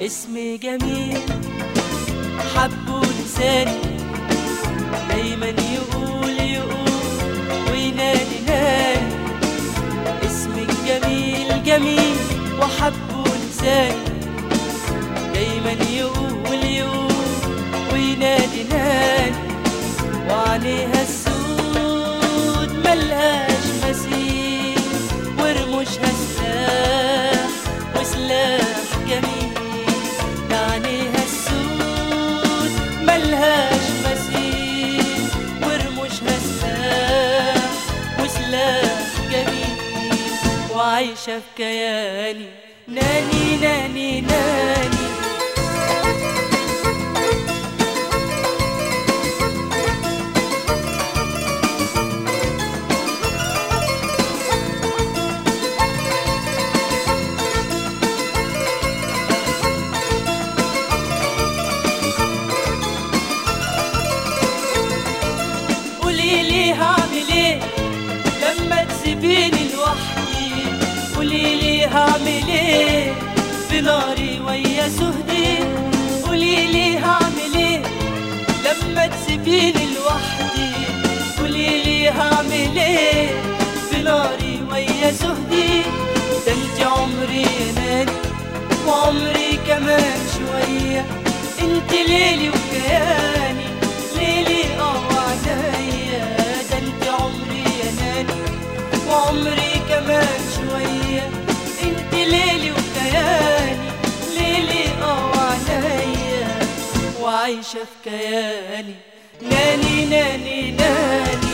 اسم جميل حبه لساني دايما يقول يقول وينادي نادي اسمك جميل جميل وحبه لساني دايما يقول يقول وينادي نادي وعليها السود ملهاش مثيل ورموشها سلاح وسلاح جميل عليها السود ملهاش مثيل ورموشها سلاح وسلاح جميل وعايشة في كياني ناني ناني ناني قولي لي هعمل ايه لما تسيبيني لوحدي قولي لي هعمل ايه في ناري ويا سهدي قولي لي هعمل ايه لما تسيبيني لوحدي قولي لي هعمل ايه في ناري ويا سهدي ده انت عمري يا نادي وعمري كمان شوية انت ليلي وكياني ليلي اه وعنايا ده انت عمري يا نادي وعمري كمان شوية انت ليلي وكياني ليلي اه وعنايا وعايشة في كياني ناني ناني ناني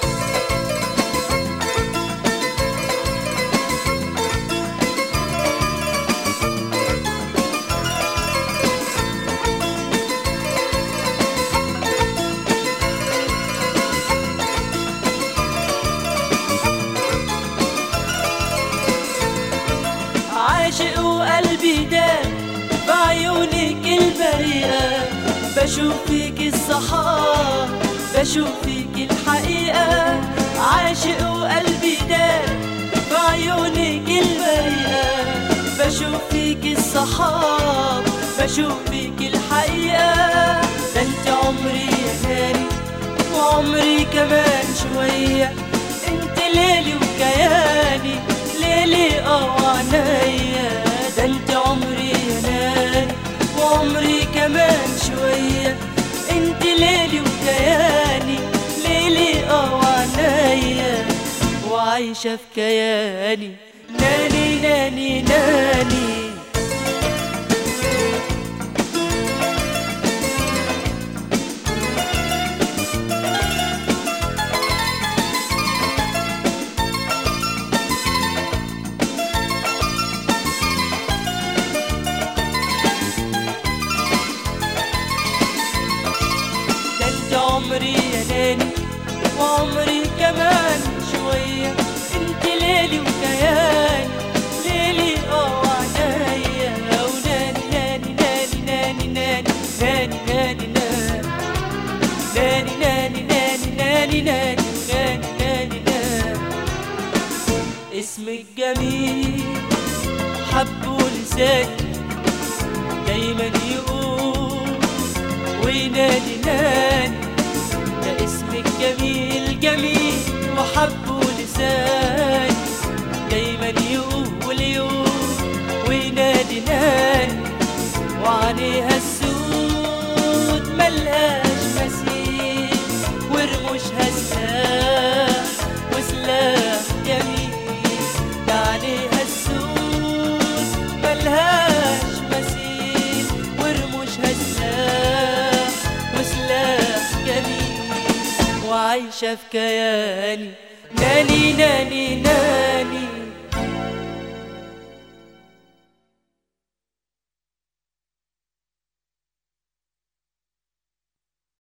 عاشق وقلبي داب بعيونك البريئة بشوف فيك الصحاب بشوف فيك الحقيقة عاشق وقلبي داب بعيونك البريئة بشوف فيك الصحاب بشوف فيك الحقيقة ده انت عمري يا ناني وعمري كمان شوية انت ليلي وكياني ليلي اه وعنايا ده انت عمري يا ناني وعمري كمان شوية انت ليلي وكياني ليلي اه وعنايا وعايشة في كياني ناني ناني ناني ده انت عمري يا ناني وعمري كمان شوية انت ليلي وكياني ليلي اه وعنايا وناني ناني ناني ناني ناني ناني ناني ناني ناني ناني ناني ناني ناني وناني ناني ناني اسمك جميل حبه لساني دايما يقول وينادي ناني ده اسمك جميل جميل وحبه لساني دايما يقول يقول وينادي ناني وعليها السود ملهاش مثيل ورموشها سلاح وسلاح جميل ده عليها السود ملهاش مثيل ورموشها سلاح وسلاح جميل وعايشة في كياني ناني ناني ناني